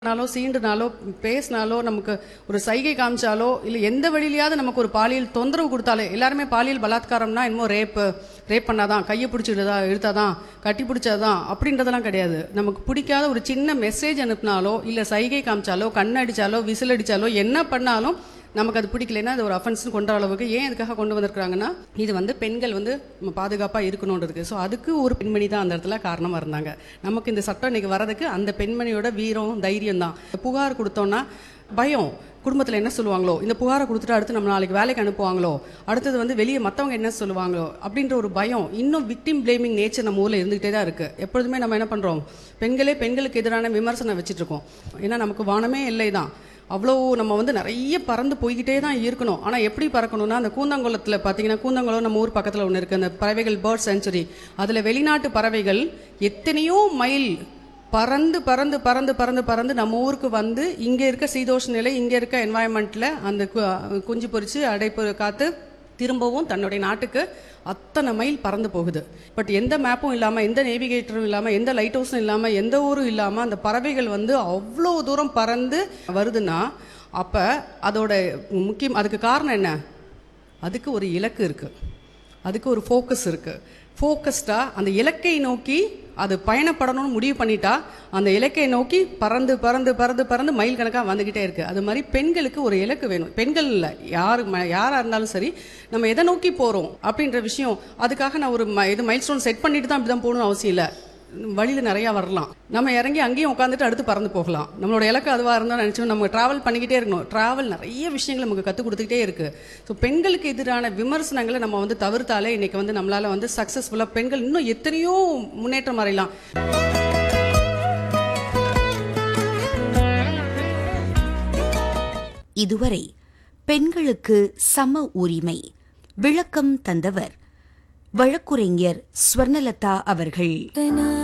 நாலோ சீண்டுனாலோ பேசினாலோ நமக்கு ஒரு சைகை காமிச்சாலோ இல்லை எந்த வழியிலையாவது நமக்கு ஒரு பாலியல் தொந்தரவு கொடுத்தாலே எல்லாருமே பாலியல் பலாத்காரம்னா என்னமோ ரேப்பு ரேப் பண்ணாதான் கையை பிடிச்சிடுதா இழுத்தாதான் கட்டி பிடிச்சாதான் அப்படின்றதெல்லாம் கிடையாது நமக்கு பிடிக்காத ஒரு சின்ன மெசேஜ் அனுப்புனாலோ இல்லை சைகை காமிச்சாலோ கண்ணடிச்சாலோ விசில் அடிச்சாலோ என்ன பண்ணாலும் நமக்கு அது பிடிக்கலைன்னா அது ஒரு அஃபென்ஸ்னு கொண்ட அளவுக்கு ஏன் இதுக்காக கொண்டு வந்திருக்காங்கன்னா இது வந்து பெண்கள் வந்து நம்ம பாதுகாப்பாக இருக்கணுன்றதுக்கு ஸோ அதுக்கு ஒரு பெண்மணி தான் அந்த இடத்துல காரணமாக இருந்தாங்க நமக்கு இந்த சட்டம் இன்னைக்கு வரதுக்கு அந்த பெண்மணியோட வீரம் தைரியம் தான் புகார் கொடுத்தோன்னா பயம் குடும்பத்தில் என்ன சொல்லுவாங்களோ இந்த புகாரை கொடுத்துட்டு அடுத்து நம்ம நாளைக்கு வேலைக்கு அனுப்புவாங்களோ அடுத்தது வந்து வெளியே மற்றவங்க என்ன சொல்லுவாங்களோ அப்படின்ற ஒரு பயம் இன்னும் விக்டிம் பிளேமிங் நேச்சர் நம்ம ஊரில் இருந்துகிட்டே தான் இருக்குது எப்பொழுதுமே நம்ம என்ன பண்ணுறோம் பெண்களே பெண்களுக்கு எதிரான விமர்சனம் வச்சுட்டு இருக்கோம் ஏன்னா நமக்கு வானமே இல்லை தான் அவ்வளோ நம்ம வந்து நிறைய பறந்து போய்கிட்டே தான் இருக்கணும் ஆனால் எப்படி பறக்கணும்னா அந்த கூந்தங்குளத்தில் பார்த்தீங்கன்னா கூந்தங்குளம் நம்ம ஊர் பக்கத்தில் ஒன்று இருக்குது அந்த பறவைகள் பேர்ட் செஞ்சுரி அதில் வெளிநாட்டு பறவைகள் எத்தனையோ மைல் பறந்து பறந்து பறந்து பறந்து பறந்து நம்ம ஊருக்கு வந்து இங்கே இருக்க சீதோஷ நிலை இங்கே இருக்க என்வாயன்மெண்ட்டில் அந்த கு- குஞ்சு பொரிச்சு அடைப்பு காத்து திரும்பவும் தன்னுடைய நாட்டுக்கு அத்தனை மைல் பறந்து போகுது பட் எந்த மேப்பும் இல்லாமல் எந்த நேவிகேட்டரும் இல்லாமல் எந்த லைட் ஹவுஸும் இல்லாமல் எந்த ஊரும் இல்லாமல் அந்த பறவைகள் வந்து அவ்வளோ தூரம் பறந்து வருதுன்னா அப்போ அதோட முக்கியம் அதுக்கு காரணம் என்ன அதுக்கு ஒரு இலக்கு இருக்குது அதுக்கு ஒரு ஃபோக்கஸ் இருக்குது ஃபோக்கஸ்டாக அந்த இலக்கை நோக்கி அது பயணப்படணும்னு முடிவு பண்ணிட்டா அந்த இலக்கை நோக்கி பறந்து பறந்து பறந்து பறந்து மைல் கணக்காக வந்துக்கிட்டே இருக்குது அது மாதிரி பெண்களுக்கு ஒரு இலக்கு வேணும் பெண்கள் இல்லை யார் ம- யாரா இருந்தாலும் சரி நம்ம எதை நோக்கி போகிறோம் அப்படின்ற விஷயம் அதுக்காக நான் ஒரு ம- இது மைல் ஸ்டோன் செட் பண்ணிட்டு தான் இப்படி தான் போகணும்னு அவசியம் இல்லை வழியில் நிறையா வரலாம் நம்ம இறங்கி அங்கேயும் உட்காந்துட்டு அடுத்து பறந்து போகலாம் நம்மளோட இலக்கு அதுவாக இருந்தால் நினச்சோம் நம்ம ட்ராவல் பண்ணிக்கிட்டே இருக்கணும் ட்ராவல் நிறைய விஷயங்கள் நமக்கு கற்றுக் கொடுத்துக்கிட்டே இருக்குது ஸோ பெண்களுக்கு எதிரான விமர்சனங்களை நம்ம வந்து தவிர்த்தாலே இன்னைக்கு வந்து நம்மளால் வந்து சக்ஸஸ்ஃபுல்லாக பெண்கள் இன்னும் எத்தனையோ முன்னேற்றம் அடையலாம் இதுவரை பெண்களுக்கு சம உரிமை விளக்கம் தந்தவர் வழக்குரைஞர் ஸ்வர்ணலதா அவர்கள்